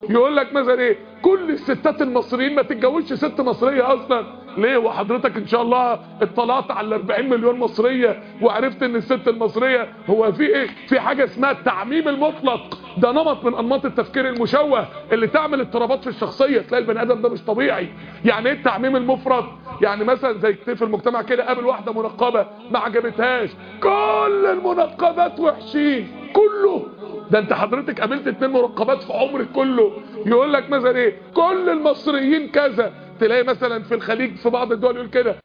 يقول لك مثلا ايه كل الستات المصريين ما تتجوزش ست مصريه اصلا ليه وحضرتك ان شاء الله اطلعت على 40 مليون مصريه وعرفت ان الست المصريه هو في ايه في حاجه اسمها التعميم المطلق ده نمط من انماط التفكير المشوه اللي تعمل اضطرابات في الشخصيه تلاقي البني ادم ده مش طبيعي يعني ايه التعميم المفرط يعني مثلا زي كتير في المجتمع كده قابل واحده منقبه ما عجبتهاش كل المنقبات وحشين كله ده انت حضرتك قابلت اتنين منقبات في عمرك كله يقول لك مثلا ايه كل المصريين كذا تلاقي مثلا في الخليج في بعض الدول يقول كده